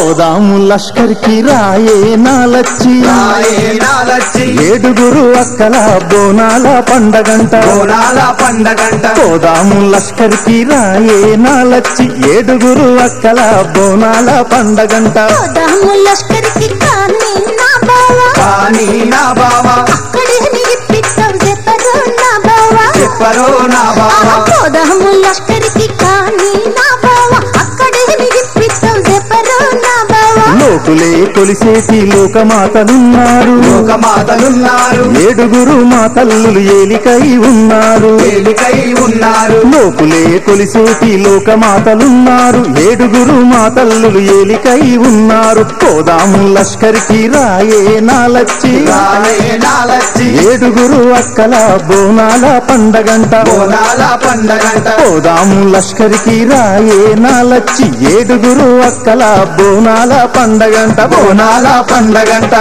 పోదాము లష్కర్కి రాయే నాలచ్చి రాయే నాలచ్చి ఏడుగురు అక్కల బోనాల పండగంట బోనాల పండగంట పోదాము లష్కర్కి రాయే నాలచ్చి ఏడుగురు అక్కల బోనాల పండగంట పోదాము లష్కరికి కానీ నా బావ కానీ నా బావ అక్కడే నిలిపిస్తావు చెప్పరు నా బావ చెప్పరో నా బావ పోదాము లష్కరికి కానీ నా బావ అక్కడే నిలిపిస్తావు చెప్పరు నా బావ లోకులే కొలిసేటి లోకమాతలున్నారు లోకమాతలున్నారు ఏడుగురు మా తల్లులు ఏలికై ఉన్నారు తేలికై ఉన్నారు లోకులే కొలిసేటి లోకమాతలున్నారు ఏడుగురు మా తల్లులు ఏలికై ఉన్నారు పోదాము లష్కర్కి రాయే నాలచ్చి రాయే నాలచ్చి ఏడుగురు అక్కల బోనాల పండగంట బోనాల పండగంట పోదాము లష్కర్కి రాయే నాలచ్చి ఏడుగురు అక్కల బోనాల పండగంట బోనాల పండగంట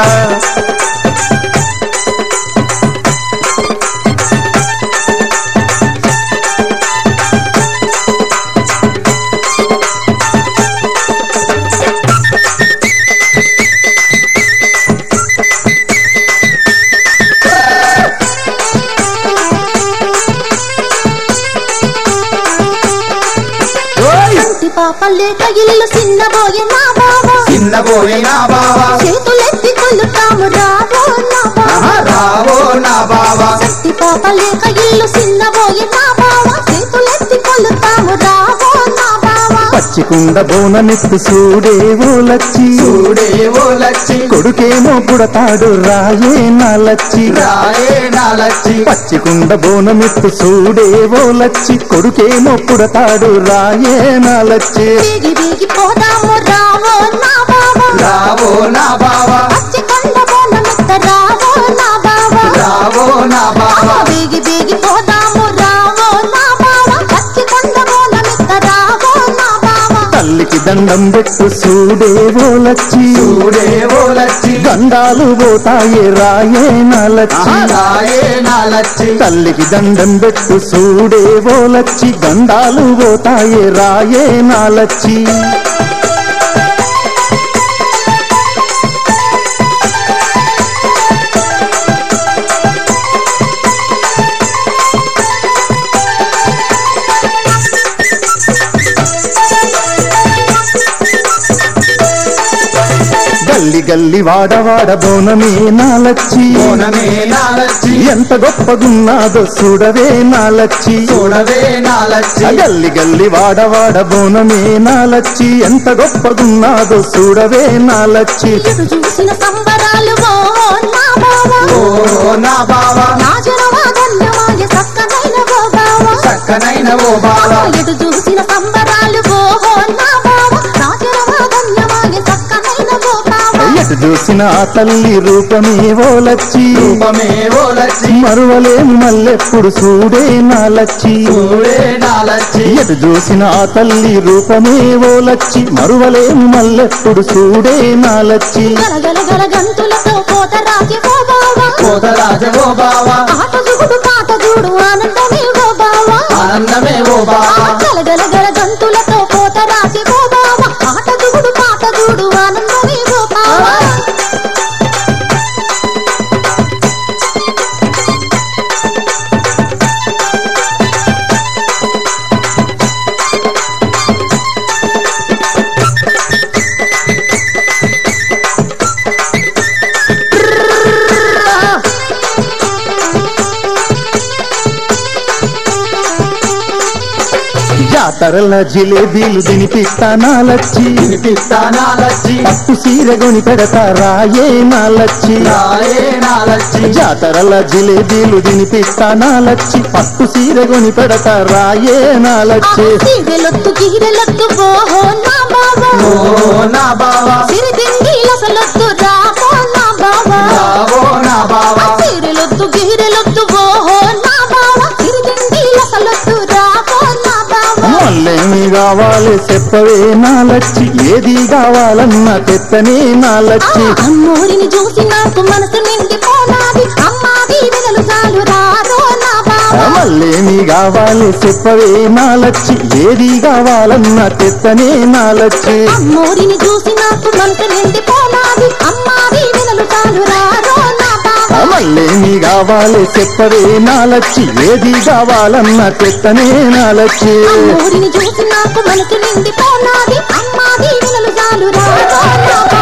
ఓయ్! కంటి పాప లేక ఇల్లు చిన్నబోయే నా బావ చిన్నబోయే నా బావ చేతులెత్తి కొలుతాము రావో నా బావ ఆహా, రావో నా బావ కంటి పాప లేక ఇల్లు చిన్నబోయే నా బావ చేతులెత్తి కొలుతాము రావో నా బావ పచ్చికుండ బోనమెత్తు చూడేవో లచ్చి చూడే ఓ లచ్చి కొడుకేమో పుడతాడు రాయే నాలచ్చి రాయే నాలచ్చి పచ్చికుండ బోనమెత్తు చూడేవో లచ్చి కొడుకేమో పుడతాడు రాయే నాలచ్చి బీగి బీగి పోదాము రావో నా బావ రావో నా బావ పచ్చి కొండ బోనమెత్త రావో నా బావ రావో నా బావ బీగి బీగి పోదాము రావో నా బావ పచ్చి కొండ బోనమెత్త రావో నా బావ తల్లికి దండం పెట్టు చూడేవో లచ్చి చూడే ఓ లచ్చి గండాలు పోతాయే రాయే నాలచ్చి ఆహా, రాయే నాలచ్చి తల్లికి దండం పెట్టు చూడేవో లచ్చి గండాలు పోతాయే రాయే నాలచ్చి గల్లి గల్లి వాడవాడ బోనమే నాలచ్చి బోనమే నాలచ్చి ఎంత గొప్పగున్నాదో చూడవే నాలచ్చి చూడవే నాలచ్చి గల్లి గల్లి వాడవాడ బోనమే నాలచ్చి ఎంత గొప్పగున్నాదో చూడవే నాలచ్చి ఎటు చూసిన సంబరాలు ఓ నా బావ ఓ నా బావ నా జనమా ధన్యమాయ సక్కనైన ఓ బావ చక్కనైన ఓ బావ ఎటు చూసిన సంబరాలు ఓ నా బావ నా జనమా ధన్యమాయ సక్కనైన ఓ బావ ఎటు చూసిన ఆ తల్లి రూపమే ఓ లచ్చి రూపమే ఓ లచ్చి మరువలేము మల్లెప్పుడు చూడే నాలచ్చి చూడే నాలచ్చి ఎటు చూసిన ఆ తల్లి రూపమే ఓ లచ్చి మరువలేము మల్లెప్పుడు చూడే నాలచ్చి గలగల గల గంతులతో కోత రాజే ఓ బావ కోతరాజ ఓ బావ ఆట జుగుడు పాట జూడు ఆనందమే ఓ బావ ఆనందమే ఓ బావ గలగల గల గంతులతో కోత రాజే ఓ బావ ఆట జుగుడు పాట జూడు ఆనందమే ఓ బావ జాతరల జిలేబీలు తినిపిస్తా నాలచ్చి వినిపిస్తా నాలచ్చి పట్టు సీర గొని పెడతా రాయే నాలచ్చి రాయే నాలచ్చి జాతరల జిలేబీలు తినిపిస్తా నాలచ్చి పట్టు సీర గొని పెడతా రాయే నాలచ్చి సీరెలొత్తు గిరెలొత్తు ఓహో నా బావ ఓ నా బావ సిరిదిండి లసలొత్తు రావో నా బావ రావో నా బావ సీరెలొత్తు గిరెలొత్తు ఓహో నా బావ సిరిదిండి లసలొత్తు రావో నా బావ మళ్ళేమి కావాలి చెప్పవే నాలచ్చి ఏది కావాలన్నా తెత్తనే నాలచ్చి అమ్మోరిని చూసి నాకు మనసు నిండిపోనాది అమ్మా దీవెనలు చాలు రారో నా బావ మళ్ళేమి కావాలి చెప్పవే నాలచ్చి ఏది కావాలన్నా తెత్తనే నాలచ్చి అమ్మోరిని చూసి నాకు మనసు నిండిపోనాది అమ్మాది వినలు చాలు రారో నా బావా మళ్ళేమి కావాలి చెప్పవే నాలచ్చి ఏది కావాలన్నా తెత్తనే నాలచ్చి అమ్మోరిని చూసి నాకు మనసు నిండిపోనాది అమ్మాది వినలు చాలు రారో నా బావా